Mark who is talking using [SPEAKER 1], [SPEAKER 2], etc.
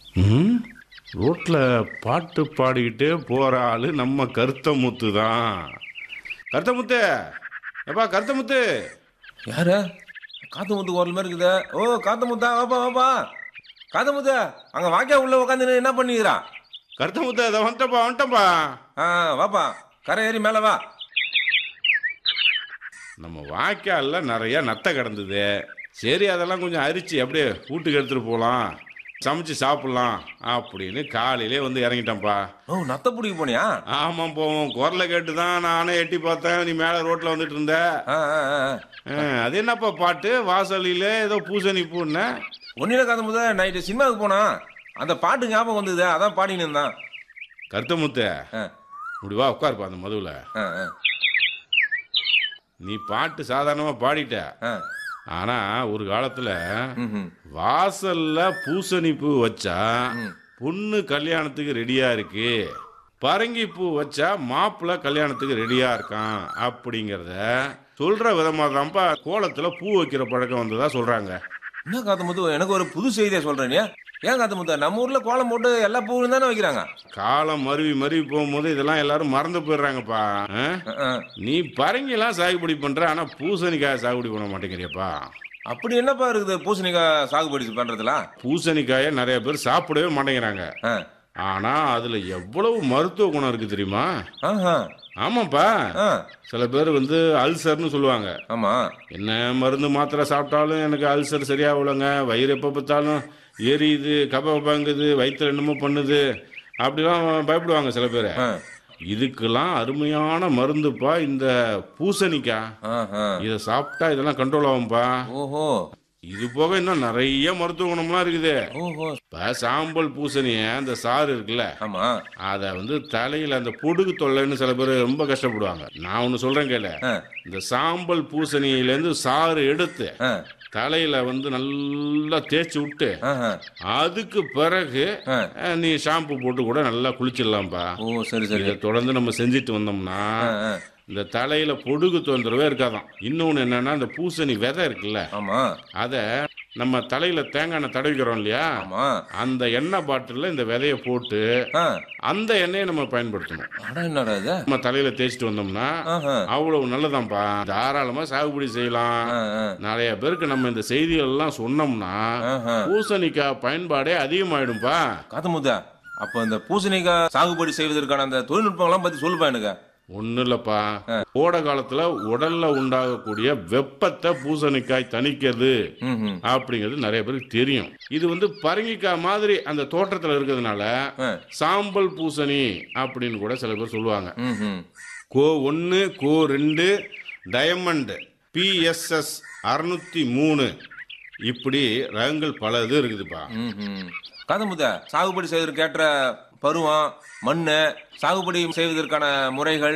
[SPEAKER 1] ம் ரோட்டில் பாட்டு பாடிக்கிட்டே போகிற ஆள் நம்ம கருத்தமுத்து தான் கருத்தமுத்து எப்பா கருத்தமுத்து
[SPEAKER 2] யாரு காத்து முத்து குரல் மாதிரி இருக்குதே ஓ காத்து முத்தா வாப்பா வாப்பா காத்து முத்து அங்க வாக்கியா உள்ள உட்காந்து என்ன பண்ணிக்கிறா
[SPEAKER 1] கருத்தமுத்து அதை வந்துட்டப்பா வந்துட்டப்பா
[SPEAKER 2] ஆ வாப்பா கரை ஏறி மேல வா
[SPEAKER 1] நம்ம வாய்க்காலில் நிறைய நத்தை கிடந்தது சரி அதெல்லாம் கொஞ்சம் அரிச்சு அப்படியே வீட்டுக்கு எடுத்துகிட்டு போகலாம் சமைச்சு சாப்பிட்லாம் அப்படின்னு காலையிலே வந்து இறங்கிட்டேன்ப்பா
[SPEAKER 2] ஓ நத்த பிடிக்க போனியா
[SPEAKER 1] ஆமாம் போவோம் குரலை கேட்டு தான் நானே எட்டி பார்த்தேன் நீ மேலே ரோட்டில் வந்துட்டு இருந்த
[SPEAKER 2] ஆ, ஆ, ஆ, ஆ.
[SPEAKER 1] ஆ, அது என்னப்பா பாட்டு வாசலில் ஏதோ பூசணி பூன்னு
[SPEAKER 2] ஒன்னில காத்து முத்த நைட்டு சினிமாவுக்கு போனா அந்த பாட்டு ஞாபகம் வந்தது அதான் பாடின்னு இருந்தான்
[SPEAKER 1] கருத்தமுத்து
[SPEAKER 2] ஆ,
[SPEAKER 1] இப்படி வா உட்காருப்பா அந்த மதுவில்
[SPEAKER 2] ஆ, ஆ,
[SPEAKER 1] நீ பாட்டு சாதாரணமாக பாடிட்ட
[SPEAKER 2] ஆ.
[SPEAKER 1] ஆனால் ஒரு காலத்தில்
[SPEAKER 2] ம்ஹும்.
[SPEAKER 1] வாசல்ல பூசணி பூ வச்சா பொண்ணு கல்யாணத்துக்கு ரெடியா இருக்கு பரங்கி பூ வச்சா மாப்பிள்ளை கல்யாணத்துக்கு ரெடியா இருக்கான் அப்படிங்கிறத சொல்ற விதமா தான்ப்பா கோலத்துல பூ வைக்கிற பழக்கம் வந்ததா சொல்றாங்க
[SPEAKER 2] என்ன காத்து முத்து எனக்கு ஒரு புது செய்தியை சொல்றேன் நீ. ஏன் காத்து முத்த நம்ம ஊர்ல கோலம் போட்டு எல்லா பூவும் தானே வைக்கிறாங்க
[SPEAKER 1] காலம் மருவி மருவி போகும்போது இதெல்லாம் எல்லாரும் மறந்து போயிடுறாங்கப்பா ஆ?
[SPEAKER 2] ஆ, ஆ.
[SPEAKER 1] நீ பரங்கிலாம் சாகுபடி பண்ற ஆனா பூசணிக்காய் சாகுபடி பண்ண மாட்டேங்கிறியப்பா
[SPEAKER 2] அப்படி என்னப்பா இருக்குது பூசணிக்காய் சாகுபடி பண்றதுல
[SPEAKER 1] பூசணிக்காயை நிறைய பேர் சாப்பிடவே மாட்டேங்கிறாங்க
[SPEAKER 2] ஆ.
[SPEAKER 1] ஆனா அதுல எவ்வளவு மருத்துவ குணம் இருக்கு தெரியுமா
[SPEAKER 2] ஆஹா.
[SPEAKER 1] ஆமாப்பா
[SPEAKER 2] ஆ.
[SPEAKER 1] சில பேர் வந்து அல்சர்னு சொல்லுவாங்க
[SPEAKER 2] ஆமா
[SPEAKER 1] என்ன மருந்து மாத்திரை சாப்பிட்டாலும் எனக்கு அல்சர் சரியாகலங்க வயிறு எப்போ பார்த்தாலும் எரியுது கப பாங்குது வயிற்றுல என்னமோ பண்ணுது அப்படிலாம் பயப்படுவாங்க சில பேர்
[SPEAKER 2] ஆ.
[SPEAKER 1] இதுக்கெல்லாம் அருமையான மருந்துப்பா இந்த பூசணிக்காய்
[SPEAKER 2] ஆஹா.
[SPEAKER 1] இதை சாப்பிட்டா இதெல்லாம் கண்ட்ரோல் ஆகும்பா
[SPEAKER 2] ஓஹோ
[SPEAKER 1] இது போக இன்னும் நிறைய மருத்துவ குணம்லாம் இருக்குது
[SPEAKER 2] ஓஹோ
[SPEAKER 1] இப்போ சாம்பல் பூசணிய அந்த சாறு இருக்குல்ல
[SPEAKER 2] ஆமா
[SPEAKER 1] அதை வந்து தலையில் அந்த பொடுகு தொல்லைன்னு சில பேர் ரொம்ப கஷ்டப்படுவாங்க நான் ஒன்று சொல்கிறேன் கேளு
[SPEAKER 2] ஆ.
[SPEAKER 1] இந்த சாம்பல் பூசணியிலேருந்து சாறு எடுத்து
[SPEAKER 2] ஆ.
[SPEAKER 1] தலையில் வந்து நல்லா தேய்ச்சி விட்டு
[SPEAKER 2] ஆஹா.
[SPEAKER 1] அதுக்கு பிறகு
[SPEAKER 2] ஆ.
[SPEAKER 1] அஹ், நீ ஷாம்பு போட்டு கூட நல்லா குளிச்சிடலாம்ப்பா
[SPEAKER 2] ஓ சரி சரி
[SPEAKER 1] இதை தொடர்ந்து நம்ம செஞ்சுட்டு வந்தோம்னா
[SPEAKER 2] ஆ, ஆ.
[SPEAKER 1] இந்த தலையில பொடுகு தொந்தரவே இருக்காதாம் இன்னொன்று என்னன்னா இந்த பூசணி விதை இருக்குல்ல
[SPEAKER 2] ஆமா
[SPEAKER 1] அதை நம்ம தலையில தேங்காய் எண்ணெய் தடவிக்கிறோம் இல்லையா
[SPEAKER 2] ஆமா
[SPEAKER 1] அந்த எண்ணெய் பாட்டிலில் இந்த விதைய போட்டு
[SPEAKER 2] ஆ.
[SPEAKER 1] அந்த எண்ணெயை நம்ம பயன்படுத்தணும்
[SPEAKER 2] அட என்னடா இது
[SPEAKER 1] நம்ம தலையில தேய்ச்சிட்டு வந்தோம்னா
[SPEAKER 2] ஆஹா.
[SPEAKER 1] அவ்வளவு நல்லதாம்ப்பா தாராளமா சாகுபடி செய்யலாம்
[SPEAKER 2] ஆ, ஆ.
[SPEAKER 1] நிறைய பேருக்கு நம்ம இந்த செய்திகள் எல்லாம் சொன்னோம்னா
[SPEAKER 2] ஆஹா.
[SPEAKER 1] பூசணிக்காய் பயன்பாடே அதிகமாயிடும்பா
[SPEAKER 2] காத்து முத்தா அப்ப இந்த பூசணிக்காய் சாகுபடி செய்வதற்கான அந்த தொழில்நுட்பங்கள்லாம் பத்தி சொல்லுப்பா எனக்கு
[SPEAKER 1] ஒன்றும் இல்லைப்பா கோடை காலத்துல உடல்ல உண்டாகக்கூடிய வெப்பத்தை பூசணிக்காய் தணிக்கிறது
[SPEAKER 2] ம்ஹும்.
[SPEAKER 1] அப்படிங்கிறது நிறைய பேருக்கு தெரியும் இது வந்து பரங்கிக்காய் மாதிரி அந்த தோட்டத்தில் இருக்கிறதுனால
[SPEAKER 2] ஆ.
[SPEAKER 1] சாம்பல் பூசணி அப்படின்னு கூட சில பேர் சொல்லுவாங்க
[SPEAKER 2] ம்ஹும்.
[SPEAKER 1] கோ ஒன்று கோ ரெண்டு டயமண்ட் பிஎஸ்எஸ் அறுநூத்தி மூணு இப்படி ரகங்கள் பல இது இருக்குதுப்பா
[SPEAKER 2] ம்ஹும். காத்து முத்தா சாகுபடி செய்வதற்கு ஏற்ற பருவம் மண்ணு சாகுபடி செய்வதற்கான முறைகள்